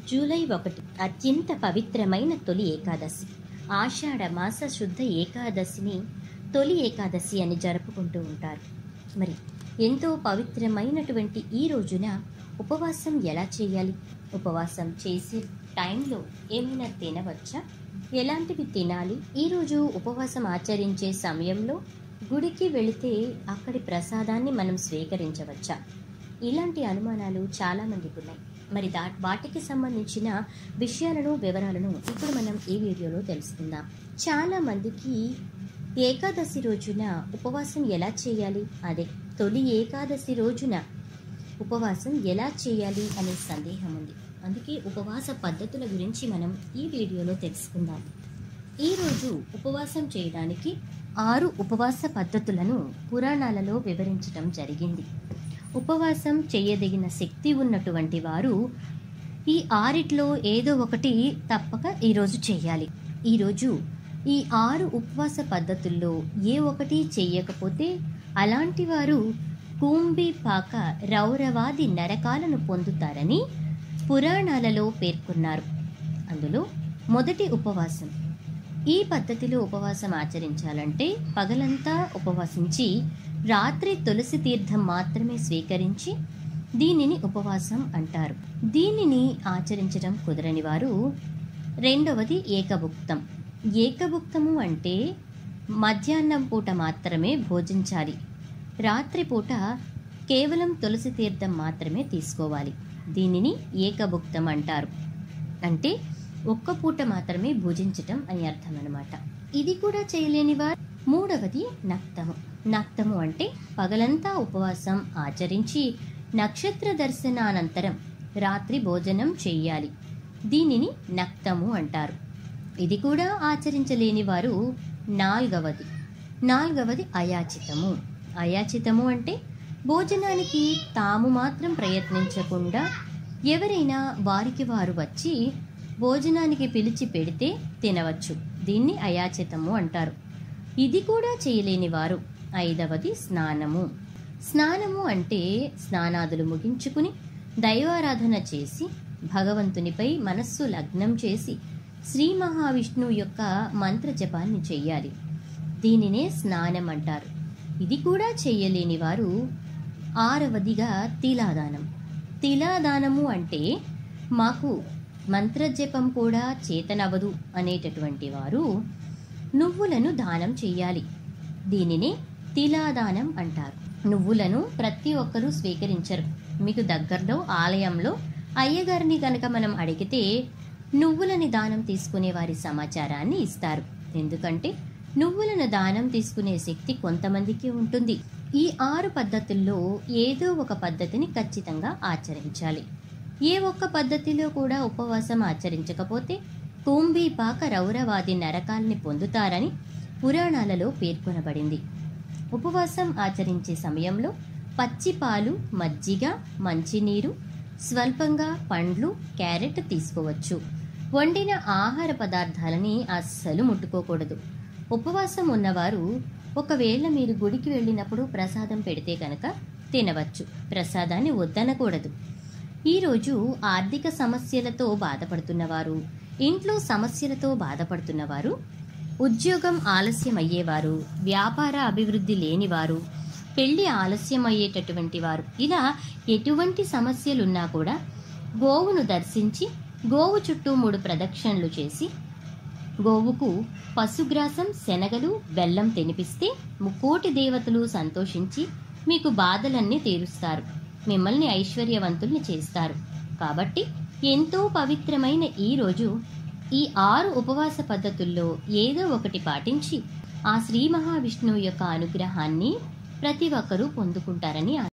July ఒకటి అత్యంత పవిత్రమైన తొలి ఏకాదశి ఆషాఢ మాస శుద్ధ ఏకాదశిని తొలి ఏకాదశి అని జరుపుకుంటూ ఉంటారు మరి ఎంతో పవిత్రమైనటువంటి ఈ రోజున ఉపవాసం ఎలా చేయాలి ఉపవాసం చేసే టైంలో ఏమైనా తినవచ్చా ఎలాంటివి తినాలి ఈరోజు ఉపవాసం ఆచరించే సమయంలో గుడికి వెళితే అక్కడి ప్రసాదాన్ని మనం స్వీకరించవచ్చా ఇలాంటి అనుమానాలు చాలా మందికి ఉన్నాయి మరి దా వాటికి సంబంధించిన విషయాలను వివరాలను ఇప్పుడు మనం ఈ వీడియోలో తెలుసుకుందాం చాలా మందికి ఏకాదశి రోజున ఉపవాసం ఎలా చేయాలి అదే తొలి ఏకాదశి రోజున ఉపవాసం ఎలా చేయాలి అనే సందేహం ఉంది అందుకే ఉపవాస పద్ధతుల గురించి మనం ఈ వీడియోలో తెలుసుకుందాం ఈరోజు ఉపవాసం చేయడానికి ఆరు ఉపవాస పద్ధతులను పురాణాలలో వివరించడం జరిగింది ఉపవాసం చేయదగిన శక్తి ఉన్నటువంటి వారు ఈ ఆరిట్లో ఏదో ఒకటి తప్పక ఈరోజు చేయాలి ఈరోజు ఈ ఆరు ఉపవాస పద్ధతుల్లో ఏ ఒకటి చెయ్యకపోతే అలాంటి వారు కుంభి పాక రౌరవాది నరకాలను పొందుతారని పురాణాలలో పేర్కొన్నారు అందులో మొదటి ఉపవాసం ఈ పద్ధతిలో ఉపవాసం ఆచరించాలంటే పగలంతా ఉపవాసించి రాత్రి తులసి తీర్థం మాత్రమే స్వీకరించి దీనిని ఉపవాసం అంటారు దీనిని ఆచరించడం కుదరని వారు రెండవది ఏకభుక్తం ఏకభుక్తము అంటే మధ్యాహ్నం పూట మాత్రమే భోజించాలి రాత్రిపూట కేవలం తులసి తీర్థం మాత్రమే తీసుకోవాలి దీనిని ఏకభుక్తం అంటారు అంటే ఒక్క పూట మాత్రమే భుజించటం అని అర్థం అనమాట ఇది కూడా చేయలేని వారు మూడవది నక్తము నక్తము అంటే పగలంతా ఉపవాసం ఆచరించి నక్షత్ర దర్శనానంతరం రాత్రి భోజనం చెయ్యాలి దీనిని నక్తము అంటారు ఇది కూడా ఆచరించలేని వారు నాల్గవది నాల్గవది అయాచితము అయాచితము అంటే భోజనానికి తాము మాత్రం ప్రయత్నించకుండా ఎవరైనా వారికి వారు వచ్చి భోజనానికి పిలిచి పెడితే తినవచ్చు దీన్ని అయాచితము అంటారు ఇది కూడా చేయలేని వారు ఐదవది స్నానము స్నానము అంటే స్నానాదులు ముగించుకుని దైవారాధన చేసి భగవంతునిపై మనస్సు లగ్నం చేసి శ్రీ మహావిష్ణువు యొక్క మంత్ర జపాన్ని చెయ్యాలి దీనినే స్నానం అంటారు ఇది కూడా చెయ్యలేని వారు ఆరవదిగా తిలాదానం తిలాదానము అంటే మాకు మంత్రజపం కూడా చేతనవదు అనేటటువంటి వారు నువ్వులను దానం చెయ్యాలి దీనినే తిలాదానం అంటారు నువ్వులను ప్రతి ఒక్కరూ స్వీకరించరు మీకు దగ్గరలో ఆలయంలో అయ్యగారిని కనుక మనం అడిగితే నువ్వులని దానం తీసుకునే వారి సమాచారాన్ని ఇస్తారు ఎందుకంటే నువ్వులను దానం తీసుకునే శక్తి కొంతమందికి ఉంటుంది ఈ ఆరు పద్ధతుల్లో ఏదో ఒక పద్ధతిని ఖచ్చితంగా ఆచరించాలి ఏ ఒక్క పద్ధతిలో కూడా ఉపవాసం ఆచరించకపోతే కుంభీపాక రౌరవాది నరకాల్ని పొందుతారని పురాణాలలో పేర్కొనబడింది ఉపవాసం ఆచరించే సమయంలో పచ్చి పాలు మజ్జిగ మంచినీరు స్వల్పంగా పండ్లు క్యారెట్ తీసుకోవచ్చు వండిన ఆహార పదార్థాలని అస్సలు ముట్టుకోకూడదు ఉపవాసం ఉన్నవారు ఒకవేళ మీరు గుడికి వెళ్ళినప్పుడు ప్రసాదం పెడితే కనుక తినవచ్చు ప్రసాదాన్ని వద్దనకూడదు ఈరోజు ఆర్థిక సమస్యలతో బాధపడుతున్నవారు ఇంట్లో సమస్యలతో బాధపడుతున్నవారు ఉద్యోగం ఆలస్యం అయ్యేవారు వ్యాపార అభివృద్ధి లేనివారు పెళ్లి ఆలస్యం అయ్యేటటువంటి వారు ఇలా ఎటువంటి సమస్యలున్నా కూడా గోవును దర్శించి గోవు చుట్టూ మూడు ప్రదక్షిణలు చేసి గోవుకు పశుగ్రాసం శనగలు బెల్లం తినిపిస్తే ముక్కోటి దేవతలు సంతోషించి మీకు బాధలన్నీ తీరుస్తారు మిమ్మల్ని ఐశ్వర్యవంతుల్ని చేస్తారు కాబట్టి ఎంతో పవిత్రమైన ఈ రోజు ఈ ఆరు ఉపవాస పద్ధతుల్లో ఏదో ఒకటి పాటించి ఆ శ్రీ మహావిష్ణువు యొక్క అనుగ్రహాన్ని ప్రతి ఒక్కరూ పొందుకుంటారని